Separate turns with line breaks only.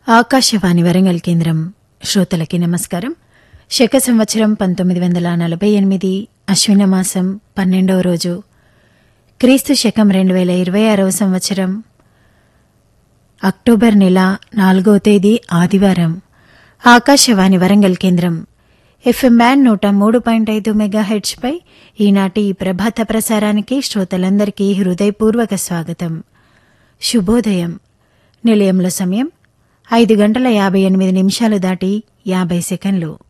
ఆకాశవాణి వరంగల్ కేంద్రం శ్రోతలకి నమస్కారం శక సంవత్సరం పంతొమ్మిది వందల నలభై ఎనిమిది అశ్విన మాసం పన్నెండవ రోజు క్రీస్తు శకం రెండు వేల ఇరవై ఆరవ సంవత్సరం అక్టోబర్ నెల నాలుగవ తేదీ ఆదివారం ఆకాశవాణి వరంగల్ కేంద్రం ఎఫ్ఎం బ్యాండ్ నూట మూడు పాయింట్ ఐదు మెగా పై ఈనాటి ఈ ప్రభాత ప్రసారానికి శ్రోతలందరికీ హృదయపూర్వక స్వాగతం శుభోదయం నిలయంలో సమయం ఐదు గంటల యాభై ఎనిమిది నిమిషాలు దాటి యాభై సెకండ్లు